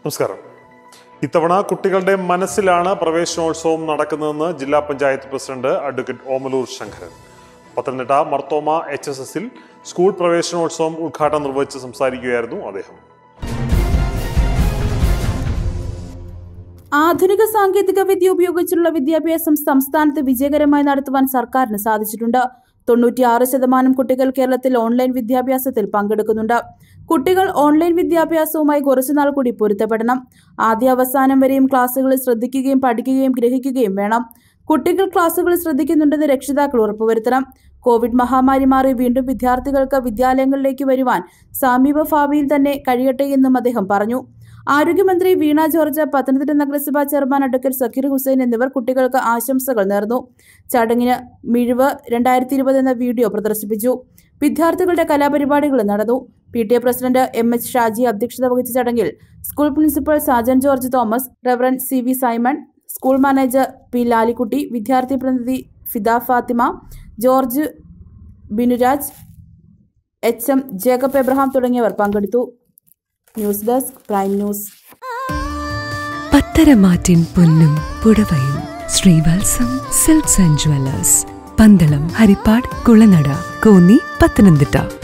നമസ്കാരം ഇത്തവണ കുട്ടികളുടെ മനസ്സിലാണ് പ്രവേശനോത്സവം നടക്കുന്നതെന്ന് ജില്ലാ panchayat president advocate Omalloor Sankaran Pathanamthitta Marthoma H S എസിൽ സ്കൂൾ പ്രവേശനോത്സവം ഉദ്ഘാടനം നിർവഹിച്ച് സംസാരിക്കുകയായിരുന്നു അദ്ദേഹം ആധുനിക സാങ്കേതിക വിദ്യ ഉപയോഗിച്ചുള്ള വിദ്യാഭ്യാസം സംസ്ഥാനത്ത് വിജയകരമായി നടത്തുവാൻ സർക്കാരിന് സാധിച്ചിട്ടുണ്ട് തൊണ്ണൂറ്റിയാറ് ശതമാനം കുട്ടികൾ കേരളത്തിൽ ഓൺലൈൻ വിദ്യാഭ്യാസത്തിൽ പങ്കെടുക്കുന്നുണ്ട് കുട്ടികൾ ഓൺലൈൻ വിദ്യാഭ്യാസവുമായി കുറച്ചുനാൾ കൂടി പൊരുത്തപ്പെടണം ആദ്യ അവസാനം വരെയും ക്ലാസ്സുകളിൽ ശ്രദ്ധിക്കുകയും പഠിക്കുകയും ഗ്രഹിക്കുകയും വേണം കുട്ടികൾ ക്ലാസ്സുകളിൽ ശ്രദ്ധിക്കുന്നുണ്ടെന്ന് രക്ഷിതാക്കൾ ഉറപ്പുവരുത്തണം കോവിഡ് മഹാമാരി മാറി വീണ്ടും വിദ്യാർത്ഥികൾക്ക് വിദ്യാലയങ്ങളിലേക്ക് വരുവാൻ സമീപ ഭാവിയിൽ തന്നെ കഴിയട്ടെ എന്നും അദ്ദേഹം പറഞ്ഞു ആരോഗ്യമന്ത്രി വീണ ജോർജ് പത്തനംതിട്ട നഗരസഭാ ചെയർമാൻ അഡ്വക്കേറ്റ് സക്കീർ ഹുസൈൻ എന്നിവർ കുട്ടികൾക്ക് ആശംസകൾ നേർന്നു ചടങ്ങിന് മിഴിവ് രണ്ടായിരത്തി ഇരുപത് എന്ന വീഡിയോ പ്രദർശിപ്പിച്ചു വിദ്യാർത്ഥികളുടെ കലാപരിപാടികൾ നടന്നു P T A president M H Shaji അധ്യക്ഷത വഹിച്ച ചടങ്ങിൽ school principal Sajan George Thomas reverend C V Simon school manager P Lalikutty വിദ്യാർത്ഥി പ്രതിനിധി Fida Fathima George Binuraj H M Jacob Abraham തുടങ്ങിയവർ പങ്കെടുത്തു ന്യൂസ് ഡെസ്ക് പ്രൈം ന്യൂസ് പത്തരമാറ്റിൻ പൊന്നും പുടവയും Sreevalsam silks and jewellers Pandalam Harippad Kulanada Konni Pathanamthitta